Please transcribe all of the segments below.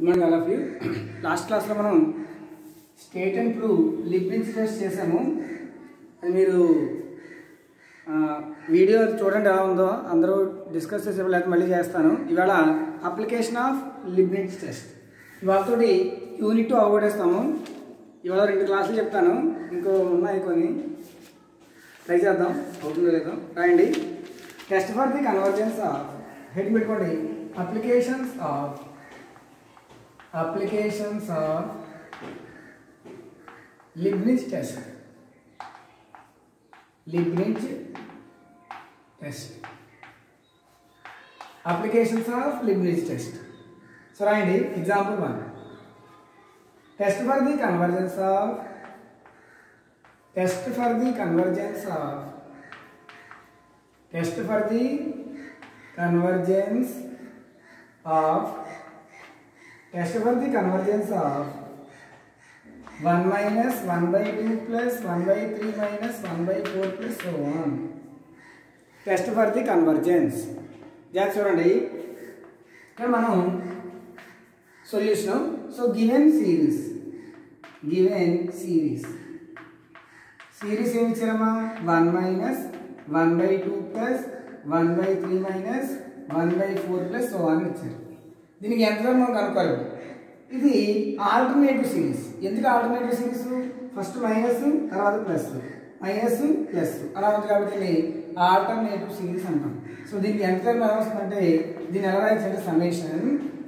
Good morning all of you last క్లాస్లో మనం state and prove లిప్పించి టెస్ట్ చేసాము అది మీరు ఆ, వీడియో చూడండి ఎలా ఉందో అందరూ డిస్కస్ చేసే లేకపోతే మళ్ళీ చేస్తాను ఇవాళ అప్లికేషన్ ఆఫ్ లిబ్నిట్స్ టెస్ట్ ఇవాళతోటి యూనిట్ టూ అవగొట్టేస్తాము ఇవాళ రెండు క్లాసులు చెప్తాను ఇంకో ఉన్నాయి కొన్ని ట్రై చేద్దాం అవుతుందో లేదో రాయండి test for the convergence of head పెట్టుకోండి applications of applications of Leibniz test Leibniz test applications of Leibniz test so రాయండి example one test for the convergence of test for the convergence of test for the convergence of test for the convergence of 1 minus 1 by 2 plus 1 by 3 minus 1 by 4 plus so on. Test for the convergence జాగ్రత్త చూడండి ఇక్కడ మనం solution so given series given series series ఏమి ఇచ్చారమ్మా one minus one by two plus one by three minus one by four plus so అని ఇచ్చారు దీనికి ఎంత మనం కనుక్కోవాలి ఇది ఆల్టర్నేటివ్ సిరీస్ ఎందుకు ఆల్టర్నేటివ్ సిరీస్ ఫస్ట్ మైనస్ తర్వాత ప్లస్ మైనస్ ప్లస్ అలా ఉంది కాబట్టి దీన్ని ఆల్టర్నేటివ్ సిరీస్ అంటాం సో దీనికి ఎంత ఎలా వస్తుందంటే దీన్ని ఎలా రాయొచ్చంటే summation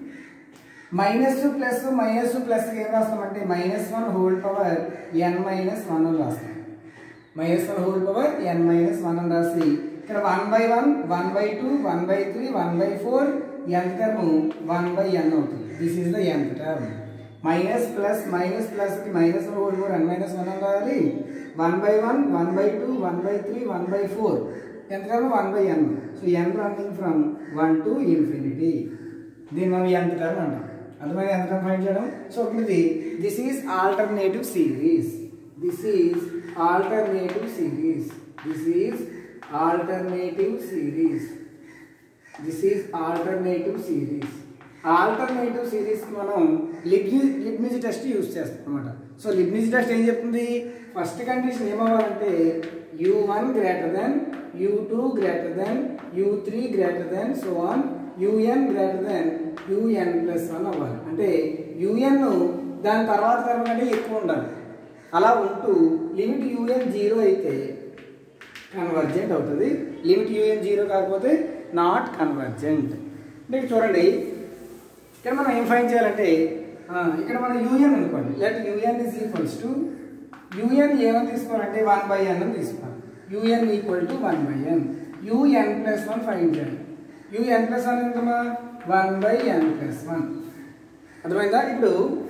minus plus minus plus ఏం రాస్తామంటే minus one whole power n minus one అని రాస్తాం minus one whole power n minus one అని రాసి ఇక్కడ one by one one by two one by three one by four ఎంత term one by n అవుతుంది this is the ఎంత term minus plus minus plus minus one whole power n minus one అని రాయాలి one by one one by two one by three one by four ఎంత term one by n so n running from one to infinity దీన్ని మనం ఎంత term అంటాం అర్థమైంది ఎంత term find చేయడం సో ఇది this is alternative series this is alternative series this is alternative series this is alternative series alternative series మనం Leibniz Leibniz test use చేస్తాం అనమాట సో లిబ్నిజ్ టెస్ట్ ఏం చెప్తుంది ఫస్ట్ కండిషన్ ఏమవ్వాలంటే u one greater than u two greater than u three greater than so on u n greater than u n plus one అవ్వాలి అంటే UN దాని తర్వాత టర్మ్ కంటే ఎక్కువ ఉండాలి అలా ఉంటూ లిమిట్ యూఎన్ జీరో అయితే కన్వర్జెంట్ అవుతుంది లిమిట్ యూఎన్ జీరో కాకపోతే నాట్ కన్వర్జెంట్ అంటే ఇక్కడ చూడండి ఇక్కడ మనం ఏం ఫైన్ చేయాలంటే ఆ, ఇక్కడ మనం యూఎన్ అనుకోండి let u n is equals to u n ఏమని తీసుకోవాలంటే వన్ బై ఎన్ అని తీసుకోవాలి u n equal to one by n u n plus one find చేయాలి యూఎన్ ప్లస్ వన్ ఎంతమా one by n plus one అర్థమైందా ఇప్పుడు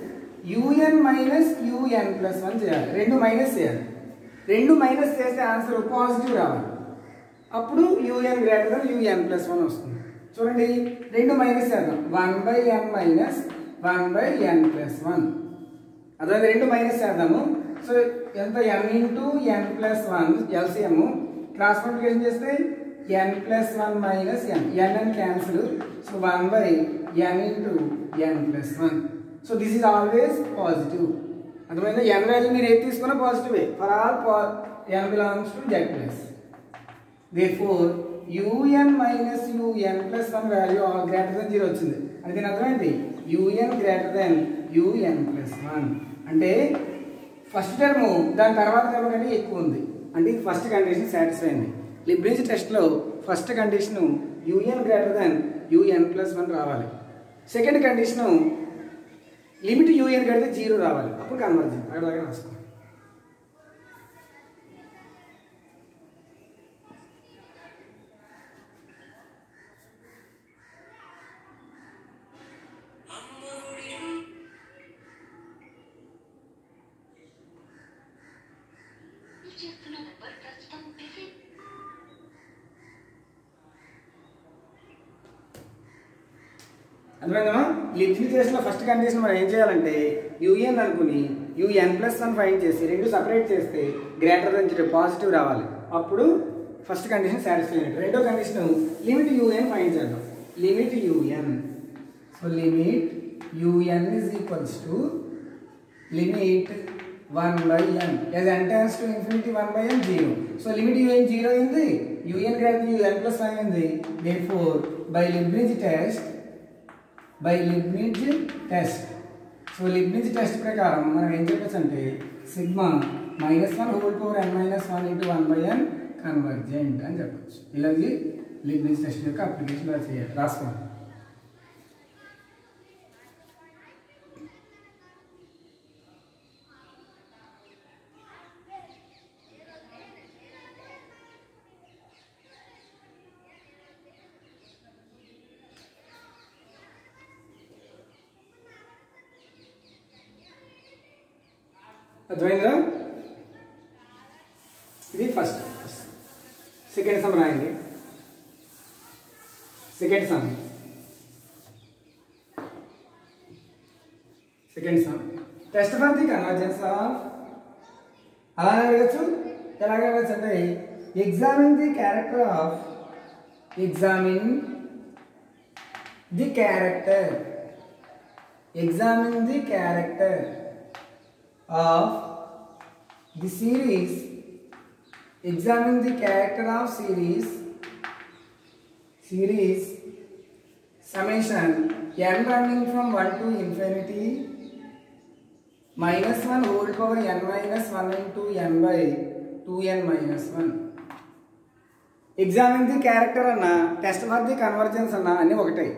u n minus u n plus one చేయాలి రెండు మైనస్ చేయాలి రెండు మైనస్ చేస్తే ఆన్సర్ పాజిటివ్ రావాలి అప్పుడు u n greater than u n plus one వస్తుంది చూడండి రెండు మైనస్ చేద్దాం one by n minus one by n plus one అదే రెండు మైనస్ చేద్దాము సో ఎంత n into n plus one LCM cross multiplication చేస్తే n plus one minus n n అని cancel so one by n into n plus one so this is always positive అర్థమైందా n value మీరు ఏది తీసుకున్నా పాజిటివే for all n belongs to Z plus therefore un minus un plus 1 value all greater than zero వచ్చింది అంటే దీని అర్థమైంది un greater than un plus one అంటే ఫస్ట్ టర్మ్ దాని తర్వాత టర్మ్ కంటే ఎక్కువ ఉంది అంటే ఇది ఫస్ట్ కండిషన్ సాటిస్ఫై అయింది లిబ్రిజ్ టెస్ట్లో first condition un greater than un plus one రావాలి సెకండ్ కండిషను లిమిట్ un కడితే జీరో రావాలి అప్పుడు కన్వర్జన్ అక్కడ దగ్గర రాసుకో మీరు చేస్తున్న నెంబర్ ప్రస్తుతం బిజీ అర్థమైందమ్మా లిబ్నిజ్ టెస్ట్లో ఫస్ట్ కండిషన్ మనం ఏం చేయాలంటే యూఎన్ అనుకుని యూఎన్ ప్లస్ వన్ ఫైండ్ చేసి రెండు సపరేట్ చేస్తే గ్రేటర్ దెన్ జీరో పాజిటివ్ రావాలి అప్పుడు ఫస్ట్ కండిషన్ సాటిస్ఫై అయినట్టు రెండో కండిషన్ లిమిట్ యూఎన్ ఫైండ్ చేద్దాం limit u n so limit u n is equals to limit one by n as n tends to infinity one by n zero so limit u n zero అయింది u n greater u n plus one అయింది therefore by Leibniz test by Leibniz test so Leibniz test ప్రకారం మనం ఏం చెప్పచ్చు అంటే sigma minus one whole power n minus one into one by n convergent అని చెప్పచ్చు ఇలాగే లిబ్రిడ్జ్ టెస్ట్ యొక్క అప్లికేషన్ ఇలా చేయాలి రాసుకోండి అర్థమైందా ఇది ఫస్ట్ సెకండ్ సమ్ రాయండి second sum second sum test for the convergence of అలానే అడగచ్చు ఎలాగ అడగచ్చు అంటే examine the character of examine the character examine the character of the series examine the character of series series summation n running from 1 to infinity minus 1 whole power n minus 1 into n by 2n minus 1 examine the character అన్న test for the convergence అన్న అన్ని ఒకటే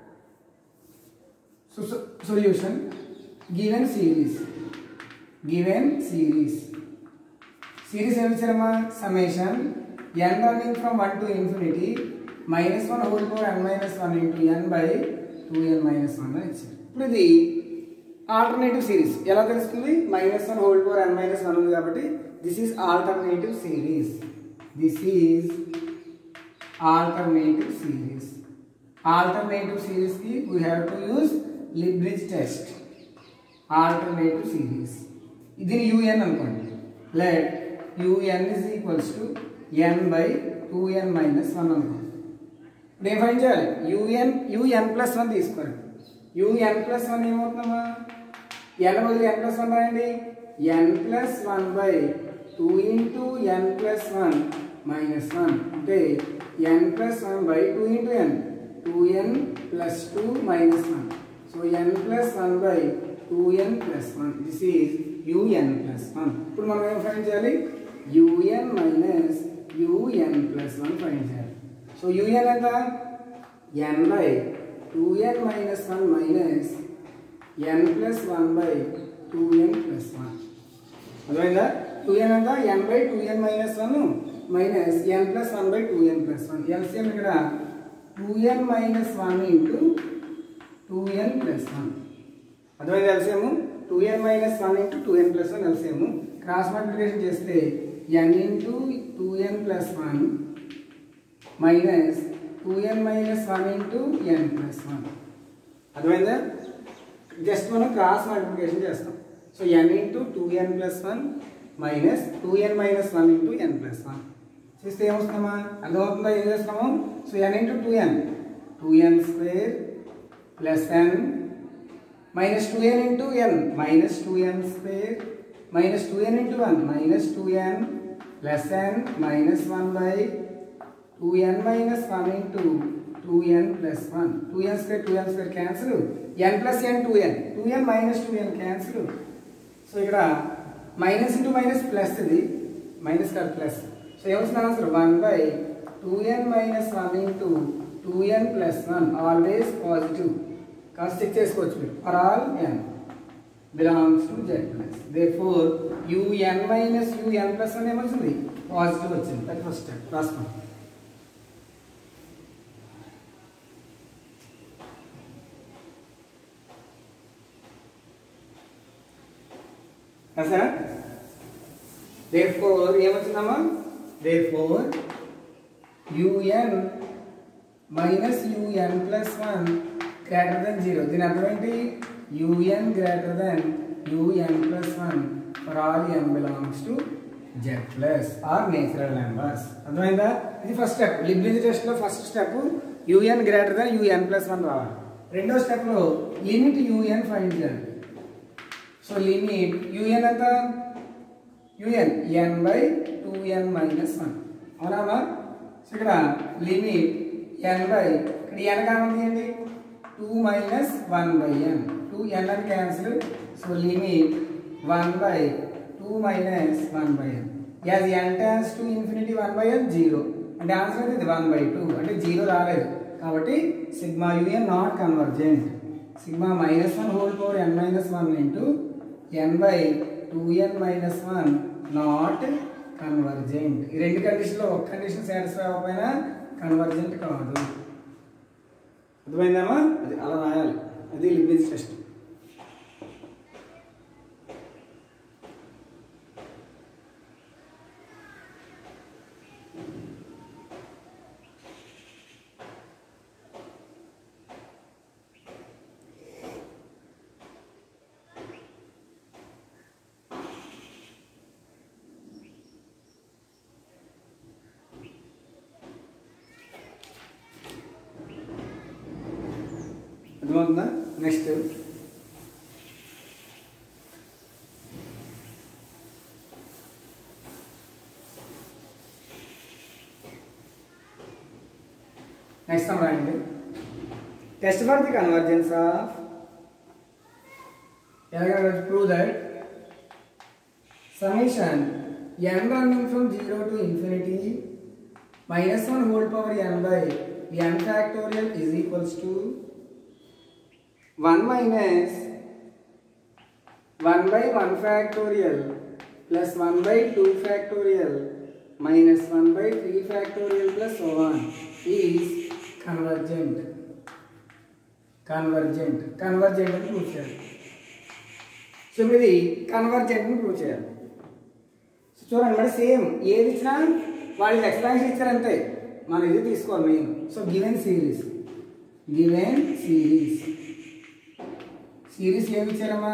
solution given series given series series ఏమి ఇచ్చారమ్మా summation n running from one to infinity minus one whole power n minus one into n by two n minus one అని ఇచ్చారు ఇప్పుడు ఇది alternative series ఎలా తెలుస్తుంది minus one whole power n minus one ఉంది కాబట్టి this is alternative series this is alternative series alternative సిరీస్కి we have to use Leibniz test alternative series ఇది u n అనుకోండి let u n is equals to n by two n minus one అనుకోండి ఇప్పుడు ఏం find చేయాలి u n u n plus one తీసుకోండి u n plus one ఏమవుతుందమ్మా n బదులు n plus one రాయండి n plus one by two into n plus one minus one అంటే n plus one by two into n two n plus two minus one so N plus one by two n plus one this is u n plus one ఇప్పుడు మనం ఏం find చేయాలి u n minus u n plus one find చేయాలి so u n ఎంత n by two n minus one minus n plus one by two n plus one అర్థమైందా two n ఎంత n by two n minus one minus n plus one by two n plus one LCM ఇక్కడ two n minus one into two n plus one అర్థమైంది LCM two n minus one into two n plus one LCM cross multiplication చేస్తే n into two n plus one minus two n minus one into n plus one అర్థమైందా just మనం cross multiplication చేస్తాం so n into two n plus one minus two n minus one into n plus one చేస్తే ఏమొస్తున్నామా అర్థమవుతుందా ఏం చేస్తున్నాము so n into two n two n square plus n minus 2n into n minus 2n square minus 2n into 1 minus 2n plus n minus 1 by 2n minus 1 into 2n plus 1 2n square 2n square cancel n plus n 2n 2n minus 2n cancel so ఇక్కడ minus into minus plus ఇది minus కాదు plus so ఏమొస్తుంది answer one by two n minus one into two n plus one always positive కాస్త check చేసుకోవచ్చు మీరు for all n belongs to Z plus therefore u n minus u n plus one ఏమొచ్చింది positive వచ్చింది అది first step రాసుకోండి సరే therefore ఏమొచ్చిందమ్మా therefore u n minus u n plus one greater than zero దీని అర్థం ఏంటి u n greater than u n plus one for all n belongs to Z plus are natural numbers అర్థమైందా ఇది ఫస్ట్ స్టెప్ లిబ్రిజ్ టెస్ట్లో first step u n greater than u n plus one రావాలి రెండో స్టెప్లో limit u n find చేయాలి సో లిమిట్ యూఎన్ ఎంత u n n by two n minus one అవునా so ఇక్కడ లిమిట్ ఎన్ బై ఇక్కడ ఎన్ కావాలి ఏంటి two minus one by n two n అని cancel so limit one by two minus one by n as n tends to infinity one by n zero అంటే answer అయితే ఇది one by two అంటే zero రాలేదు కాబట్టి sigma u n not convergent sigma minus one whole power n minus one into n by two n minus one not convergent ఈ రెండు కండిషన్లో ఒక కండిషన్ సాటిస్ఫై అవ్వకపోయినా కన్వర్జెంట్ కాదు అర్థమైందమ్మా అది అలా రాయాలి అది లిమిట్ టెస్ట్ అర్థమవుతుందా నెక్స్ట్ నెక్స్ట్ సమ్ రాయండి test for the convergence of ఎలాగ prove that summation n running from 0 to infinity minus 1 whole power n by n factorial is equals to 1 minus 1 by 1 factorial plus 1 by 2 factorial minus 1 by 3 factorial plus so on is convergent. Convergent. Convergent అని prove చేయాలి so ఇప్పుడు ఇది convergent అని prove చేయాలి so చూడండి మరి same ఏది ఇచ్చినా వాళ్ళకి ఎక్స్ప్లెనేషన్ ఇచ్చారు అంతే మనం ఇది తీసుకోవాలి main so given series given series series ఏమి ఇచ్చారమ్మా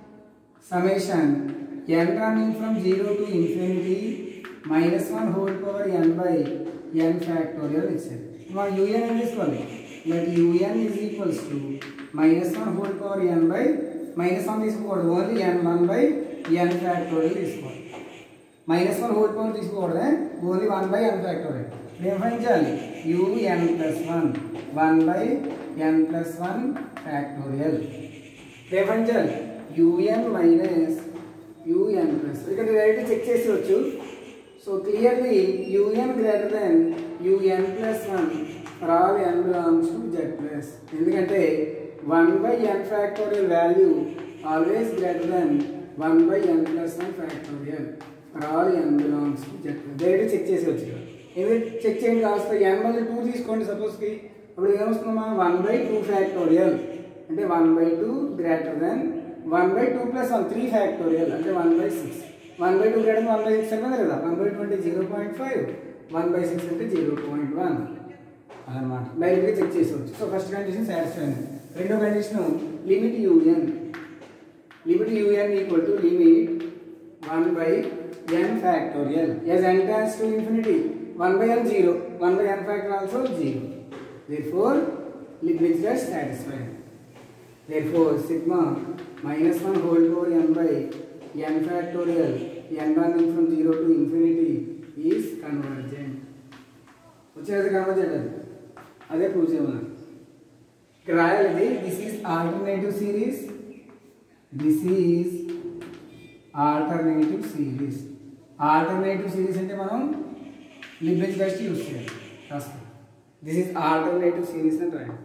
summation n running from zero to infinity minus one whole power n by n factorial ఇచ్చారు మనం యూఎన్ ఏం తీసుకోవాలి but u n is equals to minus one whole power n by minus one తీసుకోకూడదు only n one by n factorial తీసుకోవాలి minus one whole power తీసుకోకూడదే only one by n factorial ఏం find చేయాలి u n plus one one by n plus one factorial రేపు చేయాలి u n minus u n plus ఇక్కడ direct check చేసేవచ్చు so clearly u n greater than u n plus one for all n belongs to Z plus ఎందుకంటే one by n factorial value always greater than one by n plus one factorial for all n belongs to Z plus direct check చేసేవచ్చు ఎందుకంటే check చేయండి కావస్తే ఎన్ బదులు two తీసుకోండి సపోజ్కి అప్పుడు ఏమొస్తుందమ్మా one by two factorial అంటే one by two greater than one by two plus one three factorial అంటే one by six one by two greater one by six అంటే కదా వన్ బై టూ అంటే zero point five one by six అంటే zero point one అదనమాట డైరెక్ట్గా check చేసేవచ్చు so first condition satisfy అయింది రెండో condition limit u n limit u n equal to limit one by n factorial as n tends to infinity one by n zero one by n factor also zero therefore which gets satisfied therefore sigma minus 1 whole power n by n factorial n running from 0 to infinity is convergent వచ్చేది convergent అది అదే prove చేయమన్నారు ఇక్కడ రాయాలి ఇది this is alternative series this is alternative series alternative series అంటే మనం లిబ్రిజ్ best use చేయాలి రాసుకో దిస్ ఈజ్ ఆల్టర్నేటివ్ సిరీస్ అని రాయండి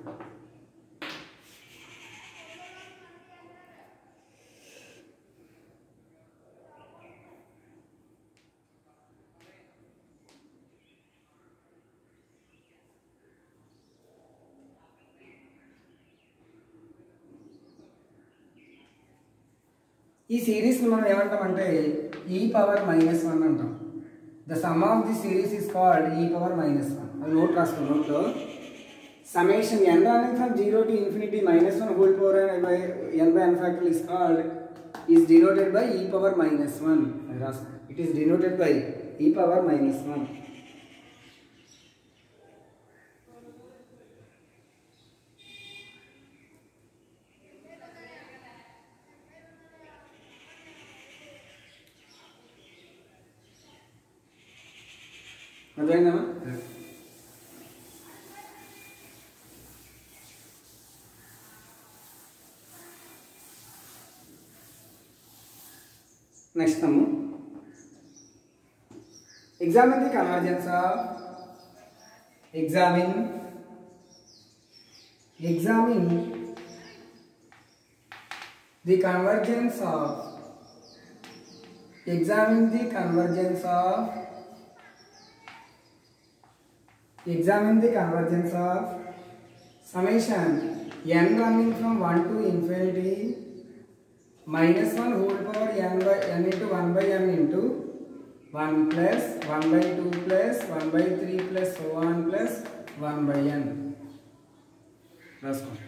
ఈ సిరీస్ని మనం ఏమంటామంటే ఈ పవర్ మైనస్ వన్ అంటాం the sum of the series is called e power minus one అది నోట్ రాసుకో నోట్లో summation n running from zero to infinity minus one whole power by n by n factor is called is denoted by e power minus one అది రాసుకో it is denoted by e power minus one అర్థమైందమ్మా next అమ్ము examine the convergence of examine examine the convergence of examine the convergence of examine the convergence of summation n running from 1 to infinity minus 1 whole power n by n into 1 by n into 1 plus 1 by 2 plus 1 by 3 plus so on plus 1 by n. రాసుకో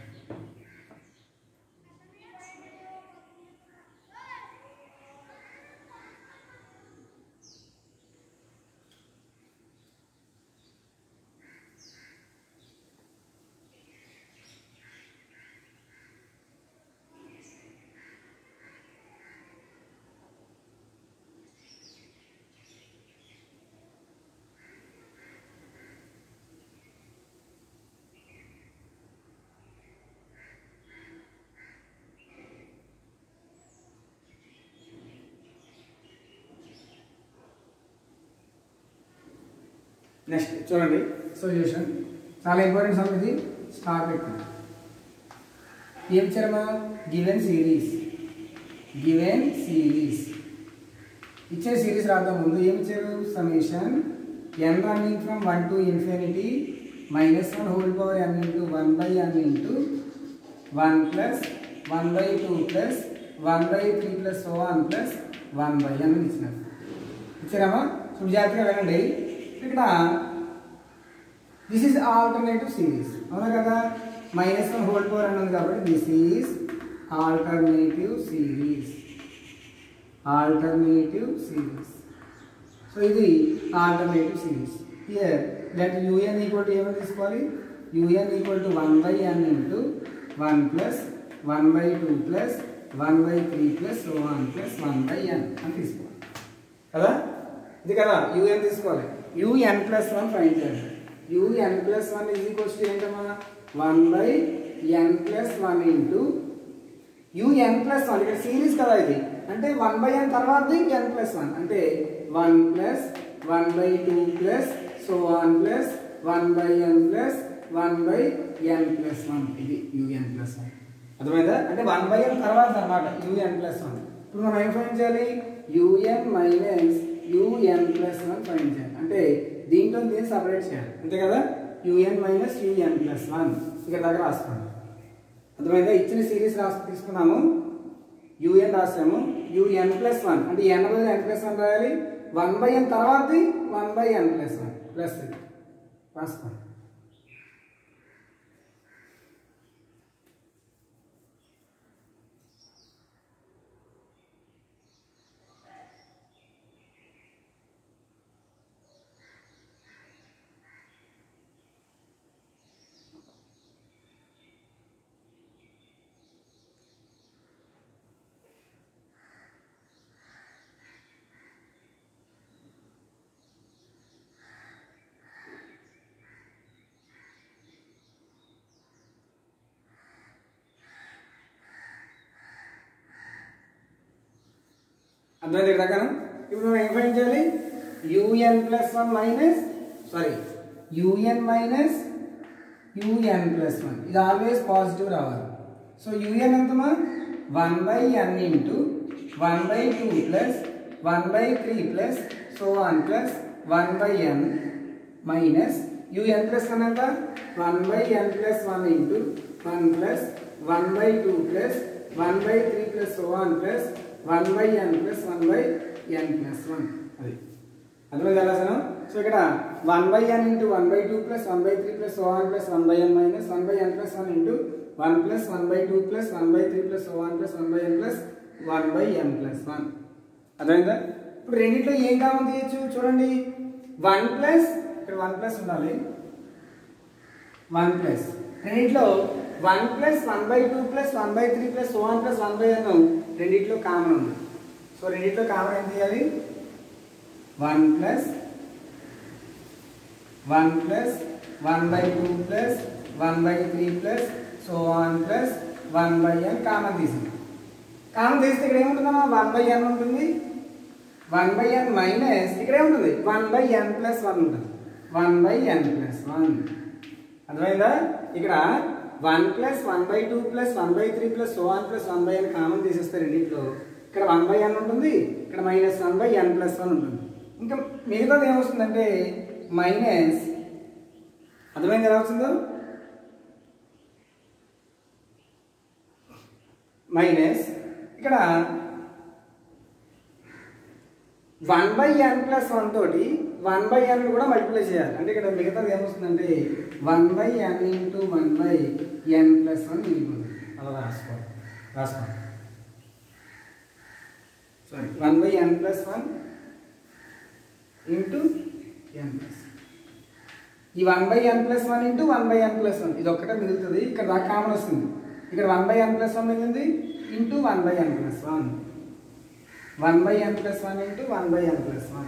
next చూడండి solution చాలా important sum ఇది star పెట్టండి ఏం ఇచ్చారమ్మా given series given series ఇచ్చే series రాద్దాం ముందు ఏం ఇచ్చారు summation n running from one to infinity minus one whole power n into one by n into one plus one by two plus one by three plus one plus one by n ఇచ్చినారు ఇచ్చారమ్మా ఇప్పుడు జాగ్రత్తగా వినండి ఇక్కడ this is alternative series అవునా కదా minus one whole power అని ఉంది కాబట్టి this is alternative series alternative series so ఇది alternative series here that u n equal to ఏమని తీసుకోవాలి u n equal to one by n into one plus one by two plus one by three plus one plus one by n అని తీసుకోవాలి కదా ఇది కదా u n తీసుకోవాలి u n plus one find చేయాలి u n plus one is equals to ఏంటమ్మా one by n plus one into u n plus one ఇక్కడ series కదా ఇది అంటే వన్ బై ఎన్ తర్వాత ఎన్ ప్లస్ వన్ అంటే one plus one by two plus so one plus one by n plus one by n plus one ఇది u n plus one అర్థమైందా అంటే one by n తర్వాత అనమాట యూఎన్ ప్లస్ వన్ ఇప్పుడు మనం ఏం ఫైన్ చేయాలి u n minus u n plus one find చేయాలి అంటే దీంట్లో దీన్ని సపరేట్ చేయాలి అంతే కదా u n minus u n plus one ఇక్కడ దగ్గర రాసుకోండి అర్థమైందా ఇచ్చిన సిరీస్ రాసి తీసుకున్నాము యూఎన్ రాసాము యూఎన్ ప్లస్ వన్ అంటే n by n plus one రాయాలి వన్ బై ఎన్ తర్వాత one by n plus one plus రాసుకోండి అర్థమైంది ఇక్కడ దాకా ఇప్పుడు మనం ఏం ఫైన్ చేయాలి u n plus one minus sorry u n minus u n plus one ఇది ఆల్వేస్ పాజిటివ్ రావాలి సో యూఎన్ ఎంతమా one by n into one by two plus one by three plus so one plus one by n minus u n plus one ఎంత one by n plus one into one plus one by two plus one by three plus so one plus one by n plus one by n plus one అది అర్థమైంది ఎలా sir so ఇక్కడ one by n into one by two plus one by three plus so one plus one by n minus one by n plus one into one plus one by two plus one by three plus so one plus one by n plus one by n plus one అర్థమైందా ఇప్పుడు రెండింటిలో ఏం common తీయచ్చు చూడండి one plus ఇక్కడ one plus ఉండాలి one plus రెండింటిలో one plus one by two plus one by three plus one plus one by n రెండింటిలో కామన్ ఉంది సో రెండింటిలో కామన్ ఏం తీయాలి one plus one plus one by two plus one by three plus so one plus one by n common తీసింది common తీస్తే ఇక్కడ ఏముంటుందమ్మా one by n ఉంటుంది one by n minus ఇక్కడ ఏముంటుంది one by n plus one ఉంటుంది one by n plus one అర్థమైందా ఇక్కడ one plus one by two plus one by three plus so one plus one by n common తీసేస్తారు రెండింటిలో ఇక్కడ one by n ఉంటుంది ఇక్కడ minus one by n plus one ఉంటుంది ఇంకా మిగతాది ఏమొస్తుందంటే మైనస్ అర్థమైంది ఎలా వచ్చిందో మైనస్ ఇక్కడ one by n plus one తోటి వన్ బై ఎన్ కూడా మల్టిప్లై చేయాలి అంటే ఇక్కడ మిగతాది ఏమొస్తుందంటే one by n into one by n plus one మిగిలిపోతుంది అలా రాసుకోవాలి రాసుకోవాలి sorry one by n plus one into n plus ఈ one by n plus one into one by n plus one ఇది ఒక్కటే మిగులుతుంది ఇక్కడ దాకా కామన్ వస్తుంది ఇక్కడ one by n plus one మిగిలింది into one by n plus one one by n plus one into one by n plus one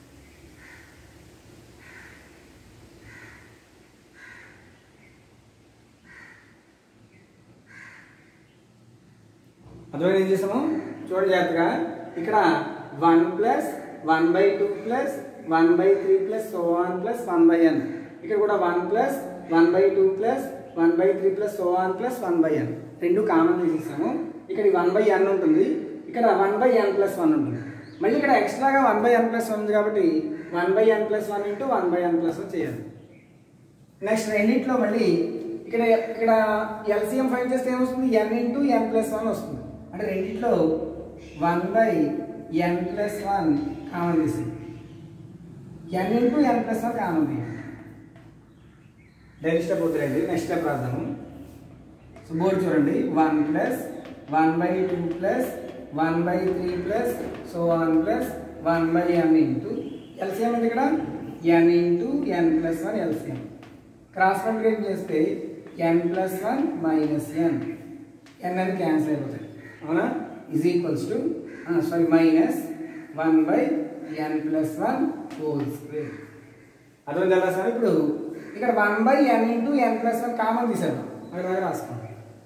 అర్థమైంది ఏం చేసాము చూడండి జాగ్రత్తగా ఇక్కడ one plus one by two plus one by three plus so one plus one by n ఇక్కడ కూడా one plus one by two plus one by three plus so one plus one by n రెండు common తీసేసాము ఇక్కడ one by n ఉంటుంది ఇక్కడ one by n plus one ఉంటుంది మళ్ళీ ఇక్కడ ఎక్స్ట్రాగా one by n plus one ఉంది కాబట్టి one by n plus one into one by n plus one చేయాలి నెక్స్ట్ రెండింటిలో మళ్ళీ ఇక్కడ ఇక్కడ ఎల్సిఎం ఫైండ్ చేస్తే ఏమొస్తుంది n into n plus one వస్తుంది అంటే రెండింటిలో one by n plus one common తీసి n into n plus one common తీయాలి డైరెక్ట్ స్టెప్ వద్దులేండి నెక్స్ట్ స్టెప్ రాద్దాము సో బోర్డు చూడండి one plus one by two plus one by three plus so one plus one by n into LCM ఇది ఇక్కడ n into n plus one LCM cross multiplication చేస్తే n plus one minus n n అని cancel అయిపోతాయి అవునా is equals to sorry minus one by n plus one whole square అర్థం కదా sir ఇప్పుడు ఇక్కడ one by n into n plus one common తీసేద్దాం అక్కడ దాకా రాసుకోండి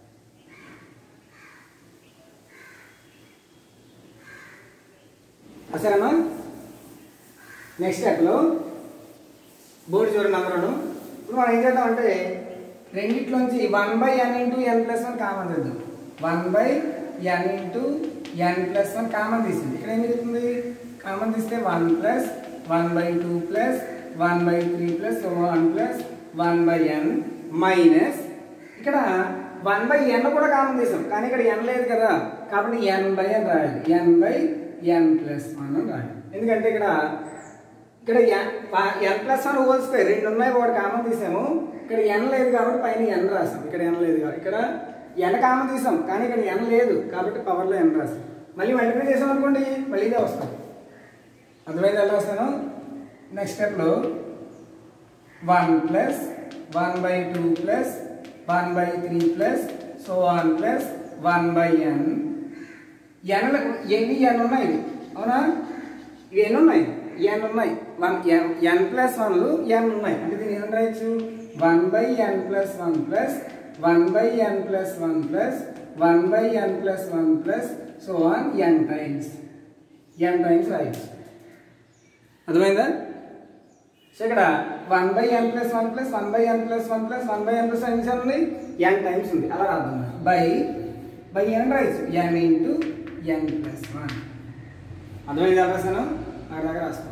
సరేనా నెక్స్ట్ స్టెప్లో బోర్డు చూడండి అందరూ ఇప్పుడు మనం ఏం చేద్దామంటే రెండిట్లోంచి one by n into n plus one common చేద్దాం one by n into n plus one common తీసింది ఇక్కడ ఏం జరుగుతుంది కామన్ తీస్తే one plus one by two plus one by three plus one plus one by n minus ఇక్కడ one by n కూడా common తీసాం కానీ ఇక్కడ ఎన్ లేదు కదా కాబట్టి ఎన్ బై ఎన్ రాయాలి n by n plus one అని రాయాలి ఎందుకంటే ఇక్కడ ఇక్కడ n plus one whole square రెండు ఉన్నాయి ఒకటి కామన్ తీసాము ఇక్కడ ఎన్ లేదు కాబట్టి పైన ఎన్ రాసాం ఇక్కడ ఎన్ లేదు కాబట్టి ఇక్కడ ఎన్ కామన్ తీసాం కానీ ఇక్కడ ఎన్ లేదు కాబట్టి పవర్లో ఎన్ రాసాం మళ్ళీ మల్టిప్లై చేసాం అనుకోండి మళ్ళీ ఇదే వస్తుంది అర్థమైంది ఎలా వస్తాను నెక్స్ట్ స్టెప్లో one plus one by two plus one by three plus so one plus one by n n ఎన్ని ఎన్ ఉన్నాయి అవునా ఇవి ఎన్ని ఉన్నాయి ఎన్ ఉన్నాయి వన్ ఎన్ ఎన్ ప్లస్ వన్లు ఎన్ ఉన్నాయి అంటే దీన్ని ఏం రాయొచ్చు one by n plus one plus one by n plus one plus one by n plus one plus so one n times n times రాయొచ్చు అర్థమైందా సో ఇక్కడ one by n plus one plus one by n plus one plus one by n plus ఎన్ని సార్లు ఉంది n times ఉంది అలా రాద్దాం by by n రాయొచ్చు n into n plus one అర్థమైంది ఎలా రాశాను అక్కడ దాకా రాసుకోండి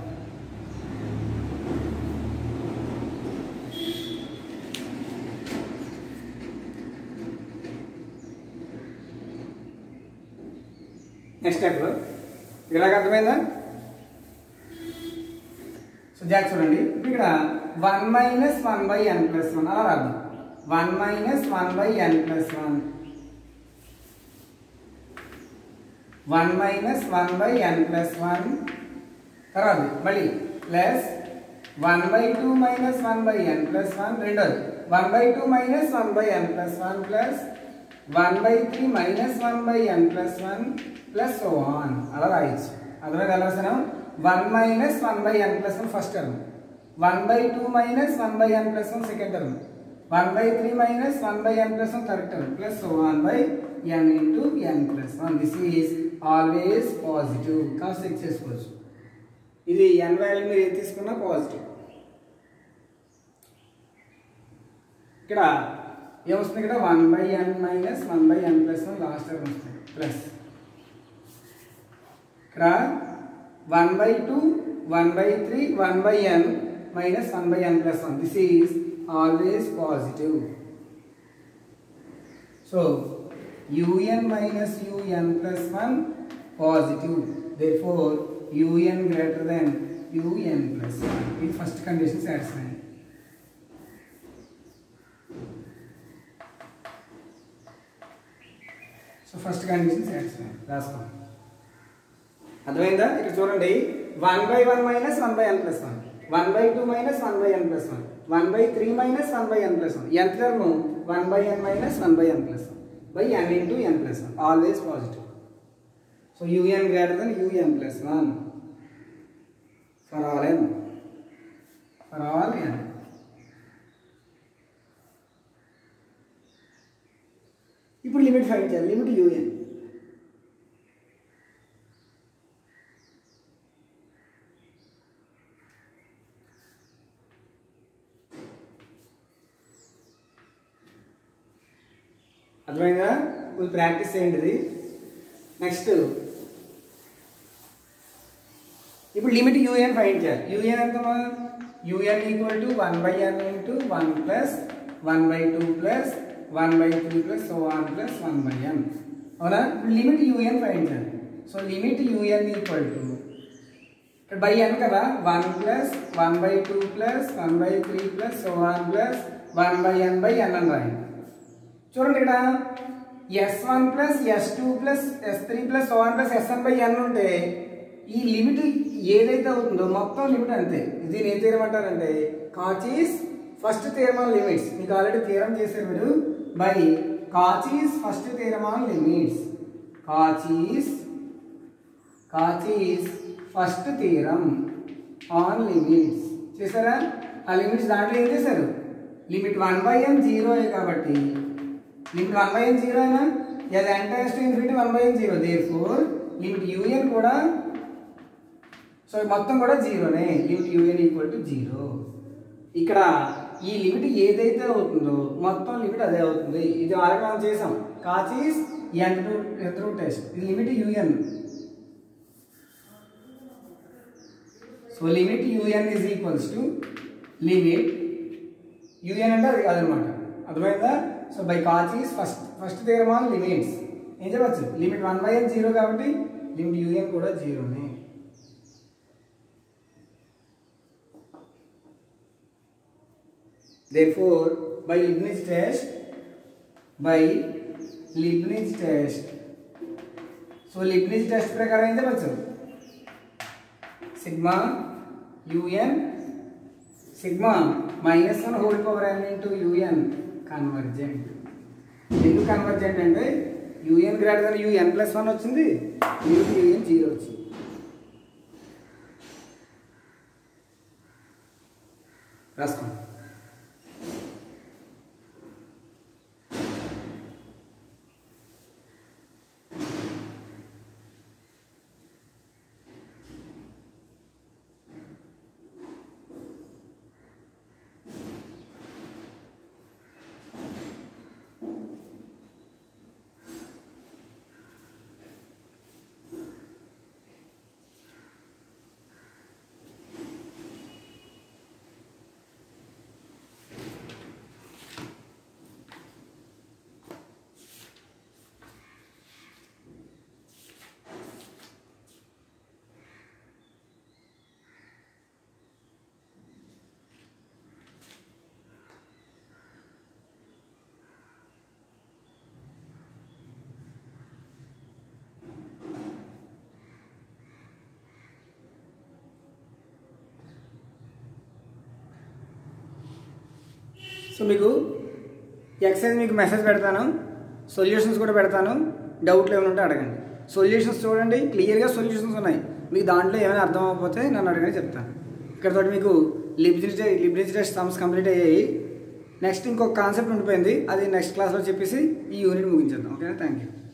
నెక్స్ట్ స్టెప్ ఇలాగ అర్థమైందా సో జాక్ చూడండి ఇప్పుడు ఇక్కడ one minus one by n plus one అలా రాద్దాం one minus one by n plus one one minus one by n plus one తర్వాత మళ్ళీ plus one by two minus one by n plus one రెండోది one by two minus one by n plus one plus one by three minus one by n plus one plus so one అలా రాయొచ్చు అర్థమైంది ఎలా రాసాను one minus one by n plus one first term one by two minus one by n plus one second term one by three minus one by n plus one third term plus one by n into n plus one this is always positive cost check చేసుకోవచ్చు ఇది ఎన్ value మీరు ఏది తీసుకున్నా positive ఇక్కడ ఏమొస్తుంది ఇక్కడ one by n minus one by n plus one last term వస్తుంది plus ఇక్కడ one by two one by three one by n minus one by n plus one this is always positive so u n minus u n plus one positive therefore u n greater than u n plus one ఇది first condition satisfy so first condition satisfy రాసుకోండి అర్థమైందా ఇక్కడ చూడండి one by one minus one by n plus one one by two minus one by n plus one one by three minus one by n plus one ఎంత term one by n minus one by n plus one by n into n plus one always positive so u n greater than u n plus one for all n for all n ఇప్పుడు limit find చేయాలి limit u n అర్థమైందా కొంచెం practice చేయండి ఇది next ఇప్పుడు limit u n find చేయాలి UN ఎంత u n equal to one by n into one plus one by two plus one by three plus so one plus one by n అవునా ఇప్పుడు limit u n find చేయాలి so limit u n equal to ఇక్కడ by n కదా one plus one by two plus one by three plus so one plus one by n by n అని రాయండి చూడండి ఇక్కడ s one plus s two plus s three plus one plus s one by n ఉంటే ఈ limit ఏదైతే అవుతుందో మొత్తం limit అంతే దీని ఏం తీరం అంటారంటే Cauchy's first theorem on limits మీకు ఆల్రెడీ థియరం చేశారు మీరు by Cauchy's first theorem on limits Cauchy's Cauchy's first theorem on limits చేశారా ఆ లిమిట్స్ దాంట్లో ఏం చేశారు limit one by n zero కాబట్టి limit one by n zero అయినా అది ఎంటైర్స్ to infinity one by n zero therefore limit u n కూడా సో మొత్తం కూడా జీరోనే limit u n equal to zero ఇక్కడ ఈ లిమిట్ ఏదైతే అవుతుందో మొత్తం లిమిట్ అదే అవుతుంది ఇది ఆల్రెడీ మనం చేసాం Cauchy's n two n two test ఇది limit u n so limit u n is equals to limit u n అంటే అది అదనమాట అర్థమైందా so by Cauchy's first first theorem on limits ఏం చెప్పచ్చు limit one by n zero కాబట్టి లిమిట్ యూఎన్ కూడా జీరోనే therefore by Leibniz test by Leibniz test so Leibniz test ప్రకారం ఏం చెప్పచ్చు sigma u n sigma minus one whole power n into u n convergent ఎందుకు convergent అంటే u n greater than u n plus one వచ్చింది u n zero వచ్చింది రాసుకోండి సో మీకు excise మీకు మెసేజ్ పెడతాను సొల్యూషన్స్ కూడా పెడతాను డౌట్లు ఏమైనా ఉంటే అడగండి సొల్యూషన్స్ చూడండి క్లియర్గా సొల్యూషన్స్ ఉన్నాయి మీకు దాంట్లో ఏమైనా అర్థం అవ్వకపోతే నన్ను అడగని చెప్తాను ఇక్కడతో మీకు Leibniz Leibniz test sums complete అయ్యాయి నెక్స్ట్ ఇంకొక కాన్సెప్ట్ ఉండిపోయింది అది నెక్స్ట్ క్లాస్లో చెప్పేసి ఈ యూనిట్ ముగించేద్దాం ఓకేనా థ్యాంక్ యూ